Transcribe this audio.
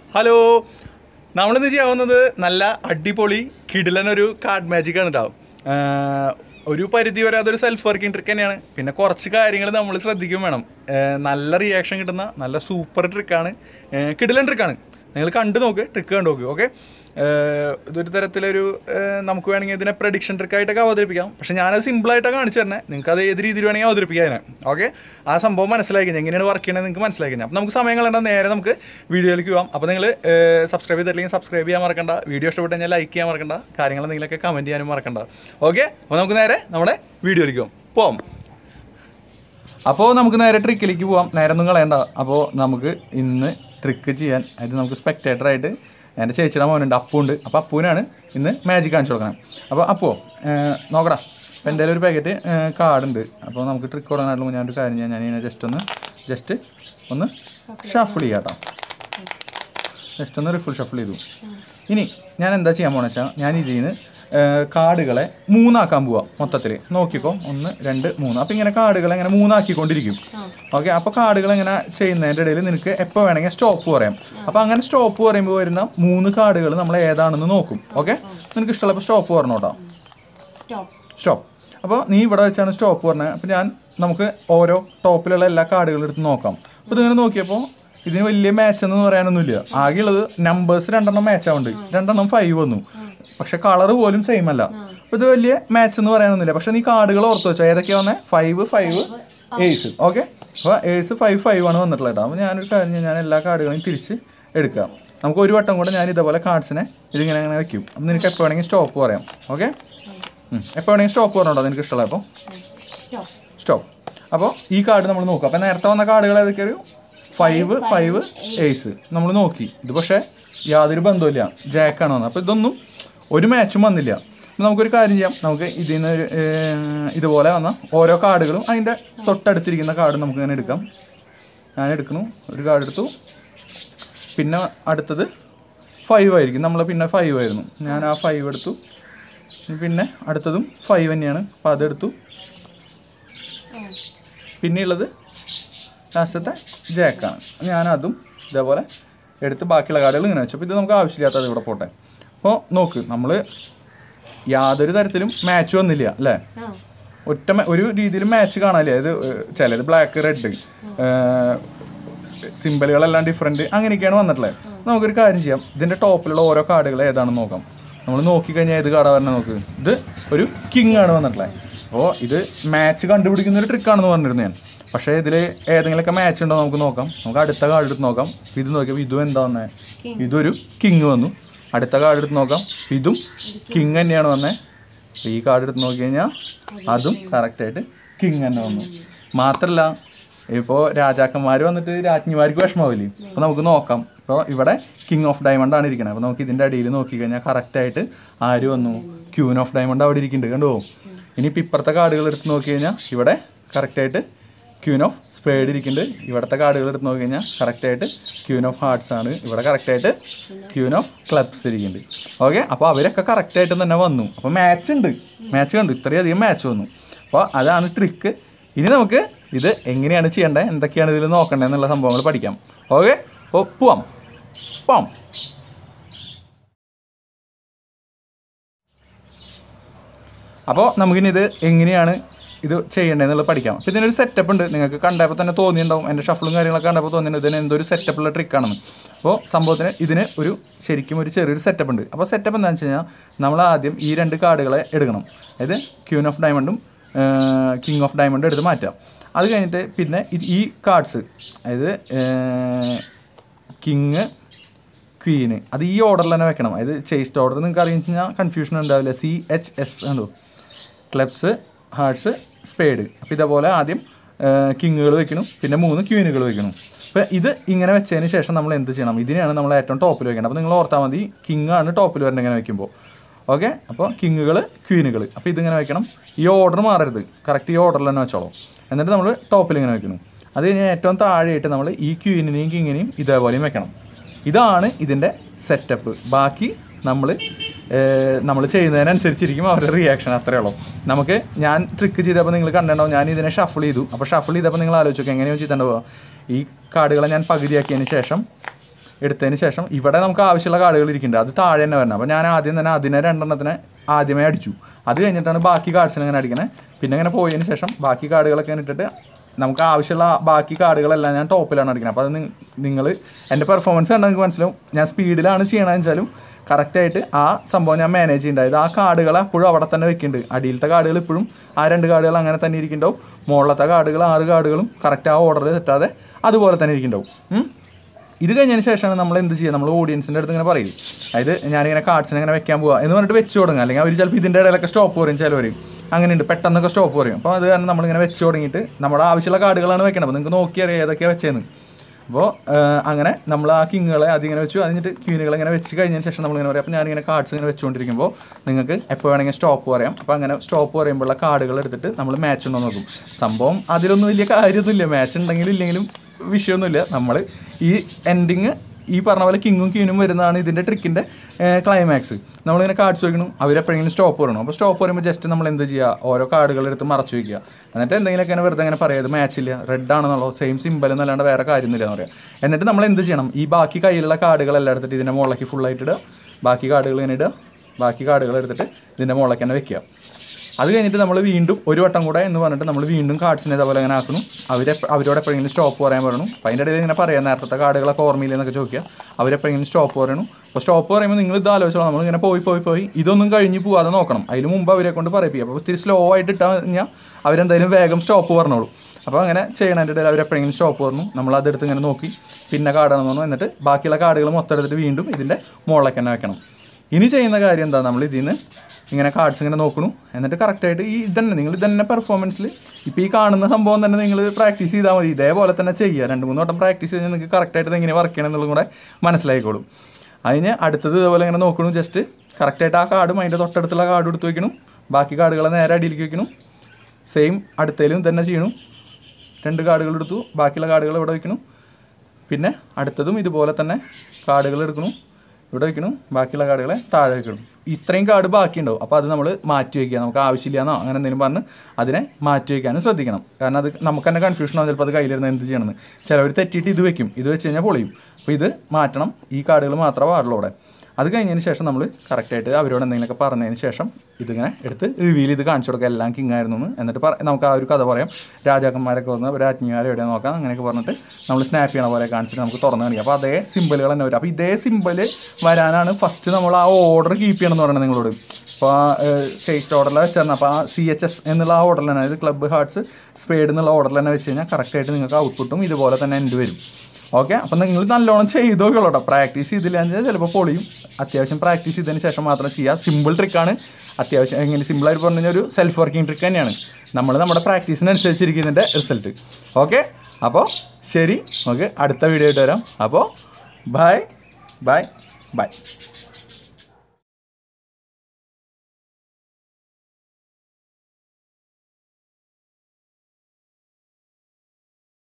Hello നമ്മളിന്ന് ചെയ്യാവുന്നത് നല്ല അടിപൊളി കിടിലനൊരു കാർഡ് മാജിക് ആണ് ഉണ്ടാവും ഒരു പരിധി വരെ അതൊരു സെൽഫ് വർക്കിംഗ് ട്രിക്ക് തന്നെയാണ് പിന്നെ കുറച്ച് കാര്യങ്ങൾ നമ്മൾ ശ്രദ്ധിക്കും വേണം ആഹ് നല്ല റിയാക്ഷൻ കിട്ടുന്ന നല്ല സൂപ്പർ ട്രിക്കാണ് കിടിലൻ ട്രിക്കാണ് നിങ്ങൾ കണ്ടു നോക്ക് ട്രിക്ക് കണ്ടു നോക്ക് ഓക്കെ ഇതൊരു തരത്തിലൊരു ആഹ് നമുക്ക് വേണമെങ്കിൽ ഇതിനെ പ്രഡിക്ഷൻ ട്രിക്കായിട്ടൊക്കെ അവതരിപ്പിക്കാം പക്ഷേ ഞാനത് സിമ്പിളായിട്ടാണ് കാണിച്ചു തരണേ നിങ്ങൾക്ക് അത് ഏത് രീതിയിൽ വേണമെങ്കിൽ അവതരിപ്പിക്കാം അതിനെ ഓക്കെ ആ സംഭവം മനസ്സിലാക്കി കഴിഞ്ഞാൽ എങ്ങനെയാണ് വർക്ക് ചെയ്യണത് നിങ്ങൾക്ക് മനസ്സിലാക്കി കഴിഞ്ഞാൽ അപ്പോൾ നമുക്ക് സമയം കളയണ്ട നേരെ നമുക്ക് വീഡിയോയിലേക്ക് പോകാം അപ്പോൾ നിങ്ങൾ സബ്സ്ക്രൈബ് ചെയ്തിട്ടില്ലെങ്കിൽ സബ്സ്ക്രൈബ് ചെയ്യാൻ മറക്കണ്ട വീഡിയോ ഇഷ്ടപ്പെട്ട് കഴിഞ്ഞാൽ ലൈക്ക് ചെയ്യാൻ മറക്കണ്ട കാര്യങ്ങൾ എന്തെങ്കിലുമൊക്കെ കമൻറ്റ് ചെയ്യാനും മറക്കണ്ട ഓക്കെ അപ്പോൾ നമുക്ക് നേരെ നമ്മുടെ വീഡിയോയിലേക്ക് പോകാം പോകാം അപ്പോൾ നമുക്ക് നേരെ ട്രിക്കിലേക്ക് പോവാം നേരെ ഒന്നും കളയണ്ട അപ്പോൾ നമുക്ക് ഇന്ന് ട്രിക്ക് ചെയ്യാൻ അതായത് നമുക്ക് സ്പെക്ടേറ്ററായിട്ട് എൻ്റെ ചേച്ചിയുടെ മോനുണ്ട് അപ്പുണ്ട് അപ്പോൾ അപ്പൂനാണ് ഇന്ന് മാജിക് കാണിച്ചു കൊടുക്കണം അപ്പോൾ അപ്പോ നോക്കടാ അപ്പോൾ എൻ്റെ ഒരു പാക്കറ്റ് കാർഡുണ്ട് അപ്പോൾ നമുക്ക് ട്രിക്ക് തുടങ്ങാനായിട്ട് മുന്നേ ഞാനൊരു കാര്യം ചെയ്യാം ഞാൻ ഇതിനെ ജസ്റ്റ് ഒന്ന് ജസ്റ്റ് ഒന്ന് ഷഫിൾ ചെയ്യാം കേട്ടോ ജസ്റ്റ് ഒന്ന് റിഫുൾ ഷഫിൾ ചെയ്തു ഇനി ഞാൻ എന്താ ചെയ്യാൻ പോണെന്ന് വെച്ചാൽ ഞാൻ ഇതിൽ നിന്ന് കാർഡുകളെ മൂന്നാക്കാൻ പോവാം മൊത്തത്തിൽ നോക്കിക്കോ ഒന്ന് രണ്ട് മൂന്ന് അപ്പോൾ ഇങ്ങനെ കാർഡുകളെ ഇങ്ങനെ മൂന്നാക്കിക്കൊണ്ടിരിക്കും ഓക്കെ അപ്പോൾ കാർഡുകൾ ഇങ്ങനെ ചെയ്യുന്നതിൻ്റെ ഇടയിൽ നിനക്ക് എപ്പോൾ വേണമെങ്കിൽ സ്റ്റോപ്പ് പറയാം അപ്പോൾ അങ്ങനെ സ്റ്റോപ്പ് പറയുമ്പോൾ വരുന്ന മൂന്ന് കാർഡുകൾ നമ്മൾ ഏതാണെന്ന് നോക്കും ഓക്കെ നിനക്ക് ഇഷ്ടമുള്ളപ്പോൾ സ്റ്റോപ്പ് പറഞ്ഞോട്ടോ സ്റ്റോപ്പ് സ്റ്റോപ്പ് അപ്പോൾ നീ ഇവിടെ വെച്ചാണ് സ്റ്റോപ്പ് പറഞ്ഞത് അപ്പോൾ ഞാൻ നമുക്ക് ഓരോ ടോപ്പിലുള്ള എല്ലാ കാർഡുകളും എടുത്ത് നോക്കാം അപ്പോൾ ഇതിങ്ങനെ നോക്കിയപ്പോൾ ഇതിന് വലിയ മാച്ച് എന്ന് പറയാനൊന്നുമില്ല ആകെയുള്ളത് നമ്പേഴ്സ് രണ്ടെണ്ണം മാച്ച് ആവുന്നുണ്ട് രണ്ടെണ്ണം ഫൈവ് വന്നു പക്ഷെ കളർ പോലും സെയിം അല്ല അപ്പോൾ ഇത് വലിയ മാച്ച് എന്ന് പറയാനൊന്നുമില്ല പക്ഷെ നീ കാർഡുകൾ ഓർത്ത് വെച്ചോ ഏതൊക്കെയാണ് വന്നത് ഫൈവ് ഫൈവ് ഏഴ്സ് ഓക്കെ അപ്പോൾ ഏഴ്സ് ഫൈവ് ഫൈവ് ആണ് വന്നിട്ടുള്ളത് കേട്ടോ അപ്പോൾ ഞാനൊരു കാര്യം ചെയ്യാം, ഞാൻ എല്ലാ കാർഡുകളും തിരിച്ച് എടുക്കാം നമുക്ക് ഒരു വട്ടം കൂടെ ഞാൻ ഇതേപോലെ കാർഡ്സിനെ ഇതിങ്ങനെ അങ്ങനെ വെക്കും അപ്പം നിനക്ക് എപ്പോൾ വേണമെങ്കിൽ സ്റ്റോപ്പ് പറയാം ഓക്കെ എപ്പോൾ വേണമെങ്കിൽ സ്റ്റോപ്പ് പറഞ്ഞോട്ടോ നിനക്ക് ഇഷ്ടമുള്ള അപ്പോൾ സ്റ്റോപ്പ് സ്റ്റോപ്പ് അപ്പോൾ ഈ കാർഡ് നമ്മൾ നോക്കും അപ്പോൾ നേരത്തെ വന്ന കാർഡുകൾ ഏതൊക്കെ ഒരു ഫൈവ് ഫൈവ് ഏയ്സ് നമ്മൾ നോക്കി ഇത് പക്ഷേ യാതൊരു ബന്ധമില്ല ജാക്കാണ് വന്നത് അപ്പോൾ ഇതൊന്നും ഒരു മാച്ചും വന്നില്ല അപ്പോൾ നമുക്കൊരു കാര്യം ചെയ്യാം നമുക്ക് ഇതിൽ നിന്ന് ഒരു, ഏർ, ഇതുപോലെ വന്ന ഓരോ കാർഡുകളും അതിൻ്റെ തൊട്ടടുത്തിരിക്കുന്ന കാർഡ് നമുക്ക് ഇങ്ങനെ എടുക്കാം ഞാൻ എടുക്കുന്നു ഒരു കാർഡ് എടുത്തു പിന്നെ അടുത്തത് ഫൈവ് ആയിരിക്കും നമ്മൾ പിന്നെ ഫൈവ് ആയിരുന്നു ഞാൻ ആ ഫൈവ് എടുത്തു പിന്നെ അടുത്തതും ഫൈവ് തന്നെയാണ് അപ്പോൾ അതെടുത്തു പിന്നെയുള്ളത് ലാസ്റ്റത്തെ ജാക്കാണ് ഞാൻ അതും ഇതേപോലെ എടുത്ത് ബാക്കിയുള്ള കാർഡുകൾ ഇങ്ങനെ വെച്ചു അപ്പോൾ ഇത് നമുക്ക് ആവശ്യമില്ലാത്തത് ഇവിടെ പോട്ടെ അപ്പോൾ നോക്ക് നമ്മൾ യാതൊരു തരത്തിലും മാച്ച് വന്നില്ല അല്ലേ ആ ഒറ്റ മ- ഒരു രീതിയിലും മാച്ച് കാണാനില്ല അത് ചിലത് ബ്ലാക്ക് റെഡ് സിമ്പിളുകളെല്ലാം ഡിഫറെൻറ്റ് അങ്ങനെയൊക്കെയാണ് വന്നിട്ടുള്ളത് നമുക്കൊരു കാര്യം ചെയ്യാം ഇതിൻ്റെ ടോപ്പിലുള്ള ഓരോ കാർഡുകൾ ഏതാണെന്ന് നോക്കാം നമ്മൾ നോക്കിക്കഴിഞ്ഞാൽ ഏത് കാർഡാണ് വരണത് നോക്ക് ഇത് ഒരു കിങ് ആണ് വന്നിട്ടുള്ളത് അപ്പോൾ ഇത് മാച്ച് കണ്ടുപിടിക്കുന്ന ഒരു ട്രിക്കാണെന്ന് പറഞ്ഞിരുന്നു ഞാൻ പക്ഷേ ഇതിൽ ഏതെങ്കിലുമൊക്കെ മാച്ച് ഉണ്ടോ നമുക്ക് നോക്കാം നമുക്ക് അടുത്ത കാർഡ് എടുത്ത് നോക്കാം ഇത് നോക്കിയപ്പോൾ ഇതും എന്താ വന്നേ ഇതൊരു കിങ് വന്നു അടുത്ത കാർഡ് എടുത്ത് നോക്കാം ഇതും കിങ് തന്നെയാണ് വന്നേ അപ്പോൾ ഈ കാർഡ് എടുത്ത് നോക്കി കഴിഞ്ഞാൽ അതും കറക്റ്റായിട്ട് കിങ് തന്നെ വന്നു മാത്രമല്ല ഇപ്പോൾ രാജാക്കന്മാർ വന്നിട്ട് രാജ്ഞിമാർക്ക് വിഷമാവില്ലേ അപ്പോൾ നമുക്ക് നോക്കാം ഇപ്പോൾ ഇവിടെ കിങ് ഓഫ് ഡയമണ്ട് ആണ് ഇരിക്കുന്നത് അപ്പോൾ നമുക്ക് ഇതിൻ്റെ അടിയിൽ നോക്കി കഴിഞ്ഞാൽ കറക്റ്റായിട്ട് ആര് വന്നു ക്യൂൻ ഓഫ് ഡയമണ്ട് അവിടെ ഇരിക്കുന്നുണ്ട് കണ്ടോ ഇനിയിപ്പോൾ ഇപ്പുറത്തെ കാർഡുകൾ എടുത്ത് നോക്കി കഴിഞ്ഞാൽ ഇവിടെ കറക്റ്റായിട്ട് ക്യൂൻ ഓഫ് സ്പേഡ് ഇരിക്കുന്നുണ്ട് ഇവിടുത്തെ കാർഡുകൾ എടുത്ത് നോക്കി കഴിഞ്ഞാൽ കറക്റ്റായിട്ട് ക്യൂൻ ഓഫ് ഹാർട്സ് ആണ് ഇവിടെ കറക്റ്റായിട്ട് ക്യൂൻ ഓഫ് ക്ലബ്സ് ഇരിക്കുന്നുണ്ട് ഓക്കെ അപ്പോൾ അവരൊക്കെ കറക്റ്റായിട്ട് തന്നെ വന്നു അപ്പോൾ മാച്ച് ഉണ്ട് മാച്ച് കണ്ടു ഇത്രയധികം മാച്ച് വന്നു അപ്പോൾ അതാണ് ട്രിക്ക് ഇനി നമുക്ക് ഇത് എങ്ങനെയാണ് ചെയ്യേണ്ടത് എന്തൊക്കെയാണ് ഇതിൽ നോക്കേണ്ടത് എന്നുള്ള സംഭവങ്ങൾ പഠിക്കാം ഓക്കെ അപ്പോൾ പോവാം പോവാം അപ്പോൾ നമുക്കിനി ഇത് എങ്ങനെയാണ് ഇത് ചെയ്യേണ്ടതെന്നുള്ളത് പഠിക്കാം അപ്പോൾ ഇതിനൊരു സെറ്റപ്പ് ഉണ്ട് നിങ്ങൾക്ക് കണ്ടപ്പോൾ തന്നെ തോന്നിയിട്ടുണ്ടാവും എൻ്റെ ഷഫിളും കാര്യങ്ങളൊക്കെ കണ്ടപ്പോൾ തോന്നിയിട്ടുണ്ട് ഇതിന് എന്തൊരു സെറ്റപ്പുള്ള ട്രിക്കാണെന്ന് അപ്പോൾ സംഭവത്തിന് ഇതിന് ഒരു ശരിക്കും ഒരു ചെറിയൊരു സെറ്റപ്പ് ഉണ്ട് അപ്പോൾ സെറ്റപ്പ് എന്താണെന്ന് വെച്ച് കഴിഞ്ഞാൽ നമ്മൾ ആദ്യം ഈ രണ്ട് കാർഡുകളെ എടുക്കണം അതായത് ക്യൂൻ ഓഫ് ഡയമണ്ടും കിങ് ഓഫ് ഡയമണ്ടും എടുത്ത് മാറ്റാം അത് കഴിഞ്ഞിട്ട് പിന്നെ ഇത് ഈ കാർഡ്സ് അതായത് കിങ് ക്വീന് അത് ഈ ഓർഡറിൽ തന്നെ വെക്കണം അതായത് ചേസ്റ്റ് ഓർഡർ നിങ്ങൾക്ക് അറിയാൻ കഴിഞ്ഞാൽ കൺഫ്യൂഷൻ ഉണ്ടാവില്ല സി എച്ച് എസ് കണ്ടോ ക്ലബ്സ് ഹാർട്സ് സ്പേഡ് അപ്പോൾ ഇതേപോലെ ആദ്യം കിങ്ങുകൾ വെക്കണം പിന്നെ മൂന്ന് ക്വീനുകൾ വെക്കണം അപ്പോൾ ഇത് ഇങ്ങനെ വെച്ചതിന് ശേഷം നമ്മൾ എന്ത് ചെയ്യണം ഇതിനെയാണ് നമ്മൾ ഏറ്റവും ടോപ്പിൽ വെക്കേണ്ടത് അപ്പോൾ നിങ്ങൾ ഓർത്താൽ മതി കിങ് ആണ് ടോപ്പിൽ വരേണ്ടത് ഇങ്ങനെ വെക്കുമ്പോൾ ഓക്കെ അപ്പോൾ കിങ്ങുകൾ ക്വീനുകൾ അപ്പോൾ ഇതിങ്ങനെ വെക്കണം ഈ ഓർഡർ മാറരുത് കറക്റ്റ് ഈ ഓർഡറിൽ തന്നെ വെച്ചോളൂ എന്നിട്ട് നമ്മൾ ടോപ്പിൽ ഇങ്ങനെ വെക്കണം അത് കഴിഞ്ഞ് ഏറ്റവും താഴെയായിട്ട് നമ്മൾ ഈ ക്വീനിനെയും കിങ്ങിനെയും ഇതേപോലെയും വെക്കണം ഇതാണ് ഇതിൻ്റെ സെറ്റപ്പ് ബാക്കി നമ്മൾ നമ്മൾ ചെയ്യുന്നതിനനുസരിച്ചിരിക്കും അവരുടെ റിയാക്ഷൻ അത്രേ ഉള്ളൂ നമുക്ക് ഞാൻ ട്രിക്ക് ചെയ്തപ്പോൾ നിങ്ങൾ കണ്ടിട്ടുണ്ടാവും ഞാൻ ഇതിനെ ഷഫിൾ ചെയ്തു അപ്പോൾ ഷഫിൾ ചെയ്തപ്പോൾ നിങ്ങൾ ആലോചിച്ചു എങ്ങനെയോ ചെയ്തിട്ടുണ്ടാവുക ഈ കാർഡുകളെ ഞാൻ പകുതിയാക്കിയതിന് ശേഷം എടുത്തതിന് ശേഷം ഇവിടെ നമുക്ക് ആവശ്യമുള്ള കാർഡുകൾ ഇരിക്കുന്നുണ്ട് അത് താഴെ തന്നെ വരണം അപ്പോൾ ഞാൻ ആദ്യം തന്നെ അതിനെ രണ്ടെണ്ണത്തിനെ ആദ്യമേ അടിച്ചു അത് കഴിഞ്ഞിട്ടാണ് ബാക്കി കാർഡ്സിനെ ഇങ്ങനെ അടിക്കണേ പിന്നെ ഇങ്ങനെ പോയതിന് ശേഷം ബാക്കി കാർഡുകളൊക്കെ ഇങ്ങനെ ഇട്ടിട്ട് നമുക്ക് ആവശ്യമുള്ള ബാക്കി കാർഡുകളെല്ലാം ഞാൻ ടോപ്പിലാണ് അടിക്കുന്നത് അപ്പോൾ അത് നിങ്ങൾ എൻ്റെ പെർഫോമൻസ് കണ്ടാൽ നിങ്ങൾക്ക് മനസ്സിലാവും ഞാൻ സ്പീഡിലാണ് ചെയ്യണമെന്ന് വെച്ചാലും കറക്റ്റായിട്ട് ആ സംഭവം ഞാൻ മാനേജ് ചെയ്യുന്നുണ്ട് അതായത് ആ കാർഡുകൾ അപ്പോഴും അവിടെ തന്നെ വെക്കുന്നുണ്ട് അടിയിലത്തെ കാർഡുകൾ ഇപ്പോഴും ആ രണ്ട് കാർഡുകൾ അങ്ങനെ തന്നെ ഇരിക്കുന്നുണ്ടാവും മുകളിലത്തെ കാർഡുകൾ ആറ് കാർഡുകളും കറക്റ്റ് ആ ഓർഡർ തെറ്റാതെ അതുപോലെ തന്നെ ഇരിക്കുന്നുണ്ടാവും ഉം. ഇത് കഴിഞ്ഞതിന് ശേഷമാണ് നമ്മൾ എന്ത് ചെയ്യുക നമ്മൾ ഓഡിയൻസിൻ്റെ അടുത്ത് ഇങ്ങനെ പറയും അതായത് ഞാനിങ്ങനെ കാർഡ്സിനെ ഇങ്ങനെ വെക്കാൻ പോവുക എന്ന് പറഞ്ഞിട്ട് വെച്ച് തുടങ്ങുക അല്ലെങ്കിൽ അവർ ചിലപ്പോൾ ഇതിൻ്റെ ഇടയിലൊക്കെ സ്റ്റോപ്പ് പറയും ചിലവർ അങ്ങനെയുണ്ട് പെട്ടെന്നൊക്കെ സ്റ്റോപ്പ് പറയും അപ്പോൾ അത് കാരണം നമ്മളിങ്ങനെ വെച്ച് തുടങ്ങിയിട്ട് നമ്മുടെ ആവശ്യമുള്ള കാർഡുകളാണ് വെക്കണം അപ്പോൾ നിങ്ങൾക്ക് നോക്കിയറിയാം ഏതൊക്കെയാണ് വെച്ചതെന്ന് അപ്പോൾ അങ്ങനെ നമ്മൾ ആ കിങ്ങുകളെ അതിങ്ങനെ വെച്ചു അതിനിട്ട് ക്യൂനുകളെ ഇങ്ങനെ വെച്ച് കഴിഞ്ഞതിന് ശേഷം നമ്മളിങ്ങനെ പറയും അപ്പോൾ ഞാനിങ്ങനെ കാർഡ്സ് ഇങ്ങനെ വെച്ചുകൊണ്ടിരിക്കുമ്പോൾ നിങ്ങൾക്ക് എപ്പോൾ വേണമെങ്കിൽ സ്റ്റോപ്പ് പറയാം അപ്പോൾ അങ്ങനെ സ്റ്റോപ്പ് പറയുമ്പോഴുള്ള കാർഡുകൾ എടുത്തിട്ട് നമ്മൾ മാച്ച് ഉണ്ടോ നോക്കും സംഭവം അതിലൊന്നും വലിയ കാര്യമൊന്നുമില്ല മാച്ച് ഉണ്ടെങ്കിലും ഇല്ലെങ്കിലും വിഷയമൊന്നുമില്ല നമ്മൾ ഈ എൻഡിങ് ഈ പറഞ്ഞ പോലെ കിങ്ങും ക്യൂനും വരുന്നതാണ് ഇതിൻ്റെ ട്രിക്കിൻ്റെ ക്ലൈമാക്സ് നമ്മളിങ്ങനെ കാർഡ്സ് വയ്ക്കണം അവരെപ്പോഴെങ്കിലും സ്റ്റോപ്പ് പറയണം അപ്പോൾ സ്റ്റോപ്പ് പറയുമ്പോൾ ജസ്റ്റ് നമ്മൾ എന്ത് ചെയ്യുക ഓരോ കാർഡുകൾ എടുത്ത് മറച്ചു വയ്ക്കുക എന്നിട്ട് എന്തെങ്കിലുമൊക്കെ ഇങ്ങനെ വെറുതെ ഇങ്ങനെ പറയാം ഇത് മാച്ചില്ല റെഡ് ആണെന്നുള്ളൂ സെയിം സിമ്പിൾ എന്നല്ലാണ്ട് വേറെ കാര്യമൊന്നുമില്ല എന്ന് പറയാം എന്നിട്ട് നമ്മൾ എന്ത് ചെയ്യണം ഈ ബാക്കി കയ്യിലുള്ള കാർഡുകളെല്ലാം എടുത്തിട്ട് ഇതിൻ്റെ മുകളിലേക്ക് ഫുള്ളായിട്ട് ഇടുക ബാക്കി കാർഡുകൾ ഇങ്ങനെ ഇടുക ബാക്കി കാർഡുകൾ എടുത്തിട്ട് ഇതിൻ്റെ മുകളിലേക്ക് തന്നെ വെക്കുക അത് കഴിഞ്ഞിട്ട് നമ്മൾ വീണ്ടും ഒരു വട്ടം കൂടെ എന്ന് പറഞ്ഞിട്ട് നമ്മൾ വീണ്ടും കാർഡ്സിനെ ഇതേപോലെ ഇങ്ങനെ ആക്കണം അവരെ അവരോട് എപ്പോഴെങ്കിലും സ്റ്റോപ്പ് പറയാൻ പറയണം അപ്പോൾ അതിൻ്റെ ഇടയിൽ ഇങ്ങനെ പറയാം നേരത്തെ കാർഡുകളൊക്കെ ഓർമ്മയില്ലെന്നൊക്കെ ചോദിക്കുക അവരെപ്പോഴെങ്കിലും സ്റ്റോപ്പ് പറയണം അപ്പോൾ സ്റ്റോപ്പ് പറയുമ്പോൾ നിങ്ങൾ ഇത് ആലോചിച്ചോളാം നമ്മൾ ഇങ്ങനെ പോയി പോയി പോയി ഇതൊന്നും കഴിഞ്ഞ് പോകാതെ നോക്കണം അതിന് മുമ്പ് അവരെ കൊണ്ട് പറയിപ്പിക്കുക അപ്പോൾ ഇത്തിരി സ്ലോ ആയിട്ട് ഇട്ടാൽ കഴിഞ്ഞാൽ അവരെന്തായാലും വേഗം സ്റ്റോപ്പ് പറഞ്ഞോളൂ അപ്പോൾ അങ്ങനെ ചെയ്യണതിൻ്റെ ഇടയിൽ അവരെപ്പോഴെങ്കിലും സ്റ്റോപ്പ് പറഞ്ഞു നമ്മൾ അതെടുത്ത് ഇങ്ങനെ നോക്കി പിന്നെ കാർഡാണെന്ന് പറഞ്ഞു എന്നിട്ട് ബാക്കിയുള്ള കാർഡുകൾ മൊത്തം എടുത്തിട്ട് വീണ്ടും ഇതിൻ്റെ മുകളിലേക്ക് തന്നെ വെക്കണം ഇനി ചെയ്യുന്ന കാര്യം എന്താ നമ്മൾ ഇതിൽ നിന്ന് ഇങ്ങനെ കാർഡ്സ് ഇങ്ങനെ നോക്കണു എന്നിട്ട് കറക്റ്റായിട്ട് ഈ ഇതന്നെ നിങ്ങൾ ഇതന്നെ പെർഫോമൻസിൽ ഇപ്പോൾ ഈ കാണുന്ന സംഭവം തന്നെ നിങ്ങൾ പ്രാക്ടീസ് ചെയ്താൽ മതി ഇതേപോലെ തന്നെ ചെയ്യുക രണ്ട് മൂന്ന് വട്ടം പ്രാക്ടീസ് ചെയ്താൽ നിങ്ങൾക്ക് കറക്റ്റായിട്ട് എങ്ങനെ വർക്ക് ചെയ്യണം എന്നുള്ളതും കൂടെ മനസ്സിലായിക്കോളും അതിന് അടുത്തത് ഇതേപോലെ ഇങ്ങനെ നോക്കണു ജസ്റ്റ് കറക്റ്റായിട്ട് ആ കാർഡും അതിൻ്റെ തൊട്ടടുത്തുള്ള കാർഡ് എടുത്ത് വെക്കണം ബാക്കി കാർഡുകളെ നേരെ അടിയിലേക്ക് വെക്കണം സെയിം അടുത്തതിലും തന്നെ ചെയ്യണം രണ്ട് കാർഡുകൾ എടുത്തു ബാക്കിയുള്ള കാർഡുകൾ ഇവിടെ വെക്കണം പിന്നെ അടുത്തതും ഇതുപോലെ തന്നെ കാർഡുകൾ എടുക്കണം ഇവിടെ വെക്കണം ബാക്കിയുള്ള കാർഡുകളെ താഴെ വെക്കണം ഇത്രയും കാർഡ് ബാക്കിയുണ്ടാവും അപ്പോൾ അത് നമ്മൾ മാറ്റി വയ്ക്കുക നമുക്ക് ആവശ്യമില്ലാന്നോ അങ്ങനെ എന്തെങ്കിലും പറഞ്ഞ് അതിനെ മാറ്റി വയ്ക്കാനും ശ്രദ്ധിക്കണം കാരണം അത് നമുക്ക് തന്നെ കൺഫ്യൂഷൻ ആവും ചിലപ്പോൾ അത് കയ്യിലിരുന്ന് എന്ത് ചെയ്യണമെന്ന് ചിലവർ തെറ്റിയിട്ട് ഇത് വെക്കും ഇത് വെച്ച് കഴിഞ്ഞാൽ പൊളിയും അപ്പോൾ ഇത് മാറ്റണം ഈ കാർഡുകൾ മാത്രമേ പാടുള്ളൂ അവിടെ അത് കഴിഞ്ഞതിന് ശേഷം നമ്മൾ കറക്റ്റായിട്ട് അവരോട് എന്തെങ്കിലുമൊക്കെ പറഞ്ഞതിന് ശേഷം ഇതിങ്ങനെ എടുത്ത് റിവീൽ ചെയ്ത് കാണിച്ചു കൊടുക്കുക എല്ലാം കിങ് ആയിരുന്നു എന്ന് എന്നിട്ട് പറ നമുക്ക് ആ ഒരു കഥ പറയാം രാജാക്കന്മാരൊക്കെ വന്ന് രാജ്ഞിമാരെ എവിടെ നോക്കാം അങ്ങനെയൊക്കെ പറഞ്ഞിട്ട് നമ്മൾ സ്നാപ്പ് ചെയ്യണ പോലെ കാണിച്ചിട്ട് നമുക്ക് തുറന്ന് കാണിക്കാം അപ്പോൾ അതേ സിമ്പിളുകൾ തന്നെ വരും അപ്പോൾ ഇതേ സിമ്പിൾ വരാനാണ് ഫസ്റ്റ് നമ്മൾ ആ ഓർഡർ കീപ്പ് ചെയ്യണം എന്ന് പറയുന്നത് നിങ്ങളോട് അപ്പോൾ ആ സ്റ്റേറ്റ് ഓർഡറിൽ വെച്ചിരുന്നത് അപ്പോൾ ആ സി എച്ച് എസ് എന്നുള്ള ആ ഓർഡറിൽ തന്നെ അതായത് ക്ലബ്ബ് ഹാർട്സ് സ്പേഡ് എന്നുള്ള ഓർഡറിൽ തന്നെ വെച്ച് കഴിഞ്ഞാൽ കറക്റ്റായിട്ട് നിങ്ങൾക്ക് ഔട്ട്പുട്ടും ഇതുപോലെ തന്നെ എൻഡ് വരും ഓക്കെ അപ്പം നിങ്ങൾ നല്ലോണം ചെയ്ത് നോക്കുള്ളൂ കേട്ടോ പ്രാക്ടീസ് ചെയ്തില്ല എന്ന് ചിലപ്പോൾ പൊളിയും അത്യാവശ്യം പ്രാക്ടീസ് ചെയ്തതിന് ശേഷം മാത്രം ചെയ്യുക സിമ്പിൾ ട്രിക്കാണ് അത്യാവശ്യം എങ്ങനെ സിമ്പിളായിട്ട് പറഞ്ഞു കഴിഞ്ഞാൽ ഒരു സെൽഫ് വർക്കിംഗ് ട്രിക്ക് തന്നെയാണ് നമ്മൾ നമ്മുടെ പ്രാക്ടീസിനനുസരിച്ചിരിക്കുന്നതിൻ്റെ റിസൾട്ട് ഓക്കെ അപ്പോൾ ശരി നമുക്ക് അടുത്ത വീഡിയോ ആയിട്ട് വരാം അപ്പോൾ ബൈ ബൈ ബൈ